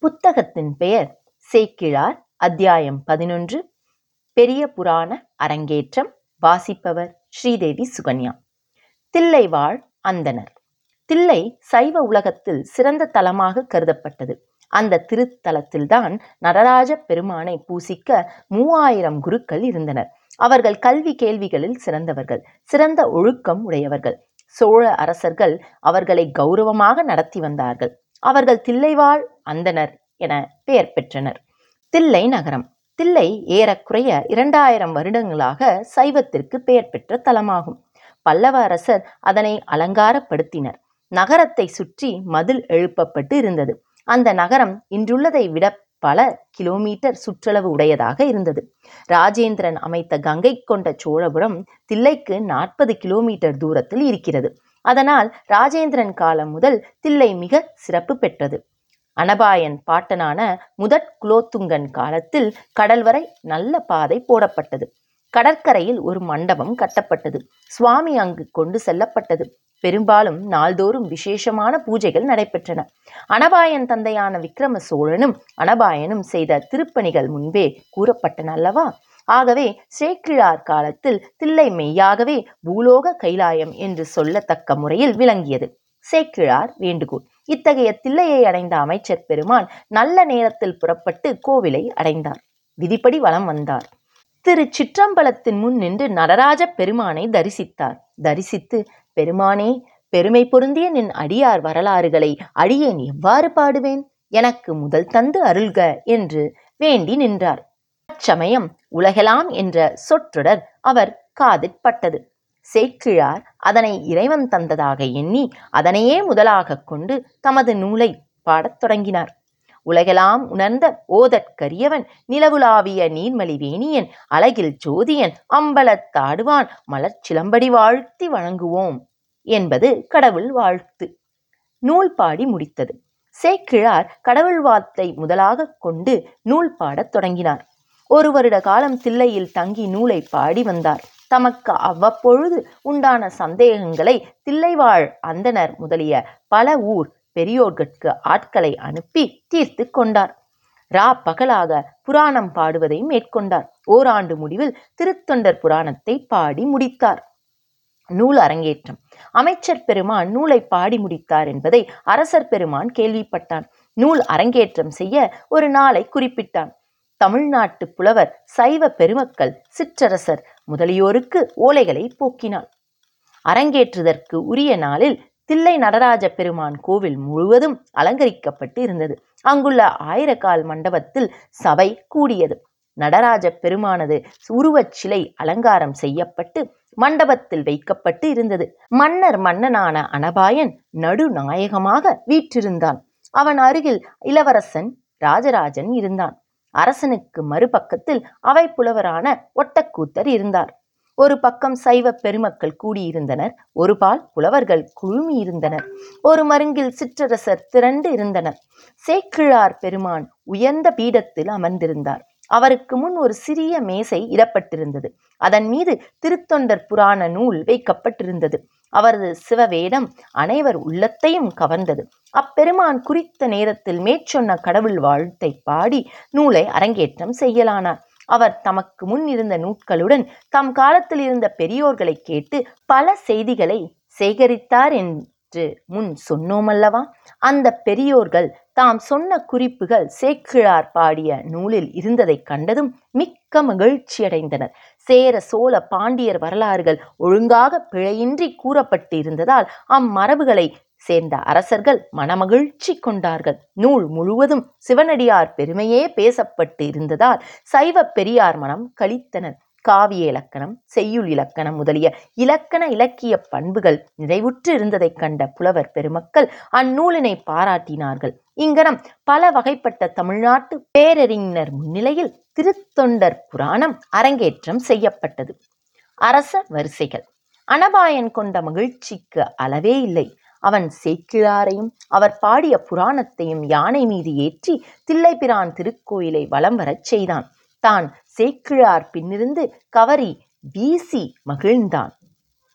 புத்தகத்தின் பெயர் சேக்கிழார் அத்தியாயம் பதினொன்று பெரிய புராண அரங்கேற்றம் வாசிப்பவர் ஸ்ரீதேவி சுகன்யா தில்லைவாழ் அந்தணர் தில்லை சைவ உலகத்தில் சிறந்த தலமாக கருதப்பட்டது அந்த திருத்தலத்தில்தான் நடராஜ பெருமானை பூசிக்க மூவாயிரம் குருக்கள் இருந்தனர் அவர்கள் கல்வி கேள்விகளில் சிறந்தவர்கள் சிறந்த ஒழுக்கம் உடையவர்கள் சோழ அரசர்கள் அவர்களை கௌரவமாக நடத்தி வந்தார்கள் அவர்கள் தில்லைவாழ் அந்தனர் என பெயர் பெற்றனர் தில்லை நகரம் தில்லை ஏறக்குறைய இரண்டாயிரம் வருடங்களாக சைவத்திற்கு பெயர் பெற்ற தலமாகும் பல்லவ அரசர் அதனை அலங்காரப்படுத்தினர் நகரத்தை சுற்றி மதில் எழுப்பப்பட்டு இருந்தது அந்த நகரம் இன்றுள்ளதை விட பல கிலோமீட்டர் சுற்றளவு உடையதாக இருந்தது ராஜேந்திரன் அமைத்த கங்கை கொண்ட சோழபுரம் தில்லைக்கு நாற்பது கிலோமீட்டர் தூரத்தில் இருக்கிறது அதனால் ராஜேந்திரன் காலம் முதல் தில்லை மிக சிறப்பு பெற்றது அனபாயன் பாட்டனான முதற் குலோத்துங்கன் காலத்தில் கடல் வரை நல்ல பாதை போடப்பட்டது கடற்கரையில் ஒரு மண்டபம் கட்டப்பட்டது சுவாமி அங்கு கொண்டு செல்லப்பட்டது பெரும்பாலும் நாள்தோறும் விசேஷமான பூஜைகள் நடைபெற்றன அனபாயன் தந்தையான விக்ரம சோழனும் அனபாயனும் செய்த திருப்பணிகள் முன்பே கூறப்பட்டன அல்லவா ஆகவே சேக்கிழார் காலத்தில் தில்லை மெய்யாகவே பூலோக கைலாயம் என்று சொல்லத்தக்க முறையில் விளங்கியது சேக்கிழார் வேண்டுகோள் இத்தகைய தில்லையை அடைந்த அமைச்சர் பெருமான் நல்ல நேரத்தில் புறப்பட்டு கோவிலை அடைந்தார் விதிப்படி வலம் வந்தார் திரு சிற்றம்பலத்தின் முன் நின்று நடராஜ பெருமானை தரிசித்தார் தரிசித்து பெருமானே பெருமை பொருந்திய நின் அடியார் வரலாறுகளை அடியேன் எவ்வாறு பாடுவேன் எனக்கு முதல் தந்து அருள்க என்று வேண்டி நின்றார் அச்சமயம் உலகெலாம் என்ற சொற்றொடர் அவர் காதிற்பட்டது சேக்கிழார் அதனை இறைவன் தந்ததாக எண்ணி அதனையே முதலாகக் கொண்டு தமது நூலை பாடத் தொடங்கினார் உலகெல்லாம் உணர்ந்த ஓதற்கரியவன் நிலவுலாவிய நீர்மலி வேணியன் அழகில் ஜோதியன் அம்பலத்தாடுவான் மலர்ச்சிலம்படி வாழ்த்தி வழங்குவோம் என்பது கடவுள் வாழ்த்து நூல் பாடி முடித்தது சேக்கிழார் கடவுள் வார்த்தை முதலாக கொண்டு நூல் பாடத் தொடங்கினார் ஒரு வருட காலம் தில்லையில் தங்கி நூலை பாடி வந்தார் தமக்கு அவ்வப்பொழுது உண்டான சந்தேகங்களை தில்லைவாழ் அந்தனர் முதலிய பல ஊர் பெரியோர்கட்கு ஆட்களை அனுப்பி தீர்த்து கொண்டார் ரா பகலாக புராணம் பாடுவதை மேற்கொண்டார் ஓராண்டு முடிவில் திருத்தொண்டர் புராணத்தை பாடி முடித்தார் நூல் அரங்கேற்றம் அமைச்சர் பெருமான் நூலை பாடி முடித்தார் என்பதை அரசர் பெருமான் கேள்விப்பட்டான் நூல் அரங்கேற்றம் செய்ய ஒரு நாளை குறிப்பிட்டான் தமிழ்நாட்டு புலவர் சைவ பெருமக்கள் சிற்றரசர் முதலியோருக்கு ஓலைகளை போக்கினான் அரங்கேற்றுதற்கு உரிய நாளில் தில்லை நடராஜ பெருமான் கோவில் முழுவதும் அலங்கரிக்கப்பட்டு இருந்தது அங்குள்ள ஆயிரக்கால் மண்டபத்தில் சபை கூடியது நடராஜ பெருமானது உருவச் சிலை அலங்காரம் செய்யப்பட்டு மண்டபத்தில் வைக்கப்பட்டு இருந்தது மன்னர் மன்னனான அனபாயன் நடுநாயகமாக வீற்றிருந்தான் அவன் அருகில் இளவரசன் ராஜராஜன் இருந்தான் அரசனுக்கு மறுபக்கத்தில் அவை புலவரான ஒட்டக்கூத்தர் இருந்தார் ஒரு பக்கம் சைவ பெருமக்கள் கூடியிருந்தனர் ஒரு பால் புலவர்கள் குழுமியிருந்தனர் ஒரு மருங்கில் சிற்றரசர் திரண்டு இருந்தனர் சேக்கிழார் பெருமான் உயர்ந்த பீடத்தில் அமர்ந்திருந்தார் அவருக்கு முன் ஒரு சிறிய மேசை இடப்பட்டிருந்தது அதன் மீது திருத்தொண்டர் புராண நூல் வைக்கப்பட்டிருந்தது அவரது சிவவேடம் அனைவர் உள்ளத்தையும் கவர்ந்தது அப்பெருமான் குறித்த நேரத்தில் மேற்சொன்ன கடவுள் வாழ்த்தை பாடி நூலை அரங்கேற்றம் செய்யலானார் அவர் தமக்கு முன் இருந்த நூட்களுடன் தம் காலத்தில் இருந்த பெரியோர்களை கேட்டு பல செய்திகளை சேகரித்தார் என்று முன் சொன்னோமல்லவா அந்த பெரியோர்கள் தாம் சொன்ன குறிப்புகள் சேக்கிழார் பாடிய நூலில் இருந்ததைக் கண்டதும் மிக்க மகிழ்ச்சியடைந்தனர் சேர சோழ பாண்டியர் வரலாறுகள் ஒழுங்காக பிழையின்றி கூறப்பட்டு இருந்ததால் அம்மரபுகளை சேர்ந்த அரசர்கள் மனமகிழ்ச்சி கொண்டார்கள் நூல் முழுவதும் சிவனடியார் பெருமையே பேசப்பட்டு இருந்ததால் சைவ பெரியார் மனம் கழித்தனர் காவிய இலக்கணம் செய்யுள் இலக்கணம் முதலிய இலக்கண இலக்கிய பண்புகள் நிறைவுற்று இருந்ததைக் கண்ட புலவர் பெருமக்கள் அந்நூலினை பாராட்டினார்கள் இங்கனம் பல வகைப்பட்ட தமிழ்நாட்டு பேரறிஞர் முன்னிலையில் திருத்தொண்டர் புராணம் அரங்கேற்றம் செய்யப்பட்டது அரச வரிசைகள் அனபாயன் கொண்ட மகிழ்ச்சிக்கு அளவே இல்லை அவன் சேக்கிழாரையும் அவர் பாடிய புராணத்தையும் யானை மீது ஏற்றி தில்லைபிரான் திருக்கோயிலை வலம் வரச் செய்தான் தான் சேக்கிழார் பின்னிருந்து கவரி வீசி மகிழ்ந்தான்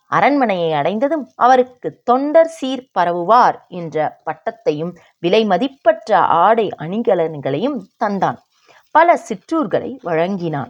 அரண்மனையை அடைந்ததும் அவருக்கு தொண்டர் சீர் பரவுவார் என்ற பட்டத்தையும் விலை மதிப்பற்ற ஆடை அணிகலன்களையும் தந்தான் பல சிற்றூர்களை வழங்கினான்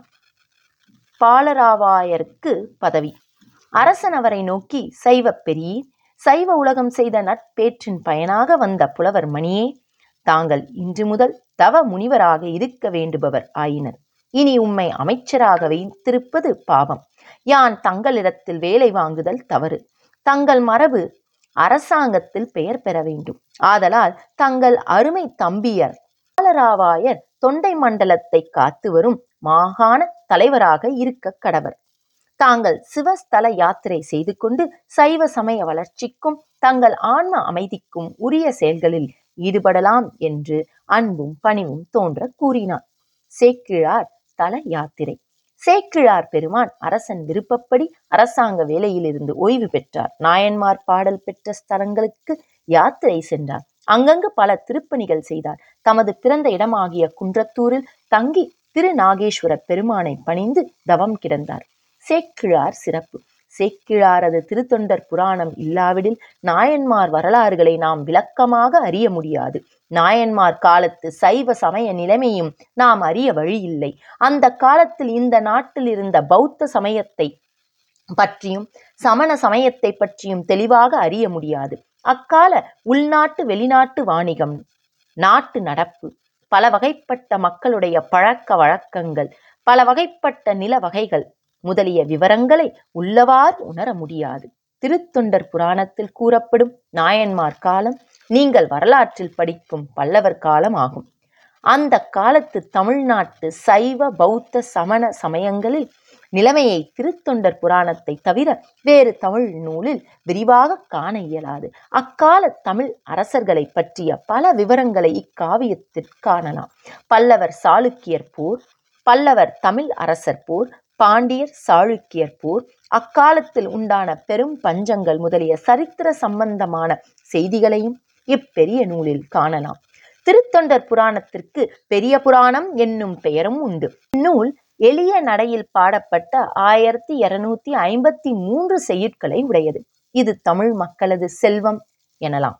பாலராவாயருக்கு பதவி அரசன் அவரை நோக்கி சைவ பெரியீர் சைவ உலகம் செய்த நட்பேற்றின் பயனாக வந்த புலவர் மணியே தாங்கள் இன்று முதல் தவ முனிவராக இருக்க வேண்டுபவர் ஆயினர் இனி உம்மை அமைச்சராக வைத்திருப்பது பாவம் யான் தங்களிடத்தில் வேலை வாங்குதல் தவறு தங்கள் மரபு அரசாங்கத்தில் பெயர் பெற வேண்டும் ஆதலால் தங்கள் அருமை தம்பியர் பாலராவாயர் தொண்டை மண்டலத்தை காத்து வரும் மாகாண தலைவராக இருக்க கடவர் தாங்கள் சிவஸ்தல யாத்திரை செய்து கொண்டு சைவ சமய வளர்ச்சிக்கும் தங்கள் ஆன்ம அமைதிக்கும் உரிய செயல்களில் ஈடுபடலாம் என்று அன்பும் பணிவும் தோன்ற கூறினார் சேக்கிழார் தல யாத்திரை சேக்கிழார் பெருமான் அரசன் விருப்பப்படி அரசாங்க வேலையிலிருந்து ஓய்வு பெற்றார் நாயன்மார் பாடல் பெற்ற ஸ்தலங்களுக்கு யாத்திரை சென்றார் அங்கங்கு பல திருப்பணிகள் செய்தார் தமது பிறந்த இடமாகிய குன்றத்தூரில் தங்கி திருநாகேஸ்வர பெருமானை பணிந்து தவம் கிடந்தார் சேக்கிழார் சிறப்பு சேக்கிழாரது திருத்தொண்டர் புராணம் இல்லாவிடில் நாயன்மார் வரலாறுகளை நாம் விளக்கமாக அறிய முடியாது நாயன்மார் காலத்து சைவ சமய நிலைமையும் நாம் அறிய வழியில்லை அந்த காலத்தில் இந்த நாட்டில் இருந்த பௌத்த சமயத்தை பற்றியும் சமண சமயத்தை பற்றியும் தெளிவாக அறிய முடியாது அக்கால உள்நாட்டு வெளிநாட்டு வாணிகம் நாட்டு நடப்பு பல வகைப்பட்ட மக்களுடைய பழக்க வழக்கங்கள் பல வகைப்பட்ட நில வகைகள் முதலிய விவரங்களை உள்ளவாறு உணர முடியாது திருத்தொண்டர் புராணத்தில் கூறப்படும் நாயன்மார் காலம் நீங்கள் வரலாற்றில் படிக்கும் பல்லவர் காலம் ஆகும் அந்த காலத்து தமிழ்நாட்டு சைவ பௌத்த சமண சமயங்களில் நிலைமையை திருத்தொண்டர் புராணத்தை தவிர வேறு தமிழ் நூலில் விரிவாக காண இயலாது அக்கால தமிழ் அரசர்களை பற்றிய பல விவரங்களை இக்காவியத்தில் காணலாம் பல்லவர் சாளுக்கியர் போர் பல்லவர் தமிழ் அரசர் போர் பாண்டியர் சாளுக்கியர் போர் அக்காலத்தில் உண்டான பெரும் பஞ்சங்கள் முதலிய சரித்திர சம்பந்தமான செய்திகளையும் இப்பெரிய நூலில் காணலாம் திருத்தொண்டர் புராணத்திற்கு பெரிய புராணம் என்னும் பெயரும் உண்டு இந்நூல் எளிய நடையில் பாடப்பட்ட ஆயிரத்தி இருநூத்தி ஐம்பத்தி மூன்று செய்யுட்களை உடையது இது தமிழ் மக்களது செல்வம் எனலாம்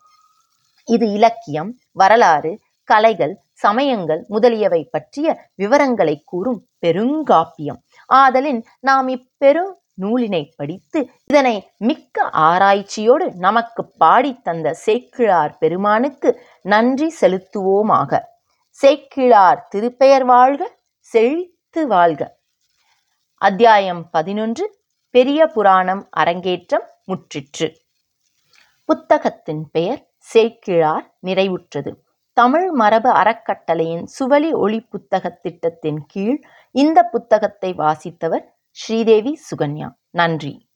இது இலக்கியம் வரலாறு கலைகள் சமயங்கள் முதலியவை பற்றிய விவரங்களை கூறும் பெருங்காப்பியம் ஆதலின் நாம் இப்பெரும் நூலினை படித்து இதனை மிக்க ஆராய்ச்சியோடு நமக்கு பாடித் தந்த சேக்கிழார் பெருமானுக்கு நன்றி செலுத்துவோமாக சேக்கிழார் திருப்பெயர் வாழ்க செழித்து வாழ்க அத்தியாயம் பதினொன்று பெரிய புராணம் அரங்கேற்றம் முற்றிற்று புத்தகத்தின் பெயர் சேக்கிழார் நிறைவுற்றது தமிழ் மரபு அறக்கட்டளையின் சுவலி ஒளி புத்தக திட்டத்தின் கீழ் இந்த புத்தகத்தை வாசித்தவர் ஸ்ரீதேவி சுகன்யா நன்றி